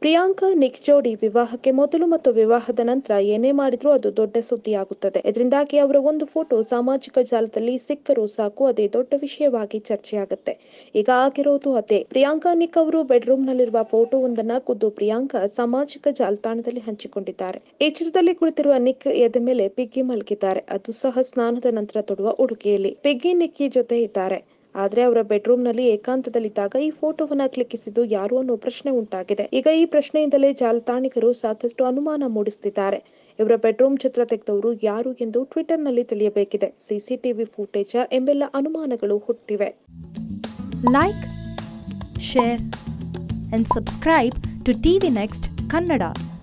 Priyanka Nick ಜೋಡಿ ವಿವಾಹಕ್ಕೆ ಮೊದಲು ಮತ್ತು ವಿವಾಹದ ನಂತರ ಏನೇ ಮಾಡಿದ್ರೂ ಅದು ದೊಡ್ಡ ಸುದ್ದಿಯಾಗುತ್ತದೆ ಇದರಿಂದಾಗಿ ಅವರ ಒಂದು ಫೋಟೋ ಸಾಮಾಜಿಕ ಜಾಲದಲ್ಲಿ ಸಿಕ್ಕರೂ ಸಾಕು ಅದೇ ದೊಡ್ಡ ವಿಷಯವಾಗಿ ಚರ್ಚೆಯಾಗುತ್ತೆ ಈಗ ಆಗಿರೋದು ಅದೇ ಪ್ರಿಯಾಂಕಾ ನಿಕ್ ಅವರು ಬೆಡ್ರೂಮ್ ನಲ್ಲಿರುವ ಫೋಟೋವೊಂದನ್ನ ಖುದ್ದು ಪ್ರಿಯಾಂಕಾ ಸಾಮಾಜಿಕ ಜಾಲತಾಣದಲ್ಲಿ ಹಂಚಿಕೊಂಡಿದ್ದಾರೆ ಈ ಚಿತ್ರದಲ್ಲಿ ಕುಳಿತಿರುವ ನಿಕ್ ಎದೆ ಮೇಲೆ ಪಿಗ್ಗಿ ಮಲಗಿದ್ದಾರೆ ಅದು ಸಹ ಸ್ನಾನದ ನಂತರ ತೊಡುವ ಉಡುಗೆಯಲ್ಲಿ ಪಿಗ್ಗಿ ನಿಕ್ಕಿ ಜೊತೆ ಇದ್ದಾರೆ ಆದ್ರೆ ಅವರ ಬೆಡ್ರೂಮ್ ನಲ್ಲಿ ಏಕಾಂತದಲ್ಲಿದ್ದಾಗ ಈ ಫೋಟೋವನ್ನ ಕ್ಲಿಕ್ಕಿಸಿದ್ದು ಯಾರು ಅನ್ನೋ ಪ್ರಶ್ನೆ ಉಂಟಾಗಿದೆ ಈಗ ಈ ಪ್ರಶ್ನೆಯಿಂದಲೇ ಜಾಲತಾಣಿಗರು ಸಾಕಷ್ಟು ಅನುಮಾನ ಮೂಡಿಸುತ್ತಿದ್ದಾರೆ ಇವರ ಬೆಡ್ರೂಮ್ ಚಿತ್ರ ತೆಗೆದವರು ಯಾರು ಎಂದು ಟ್ವಿಟರ್ ನಲ್ಲಿ ತಿಳಿಯಬೇಕಿದೆ ಸಿಸಿಟಿವಿ ಫುಟೇಜ್ ಎಂಬೆಲ್ಲ ಅನುಮಾನಗಳು ಹುಟ್ಟಿವೆ like, share, and subscribe to TV Next Kannada.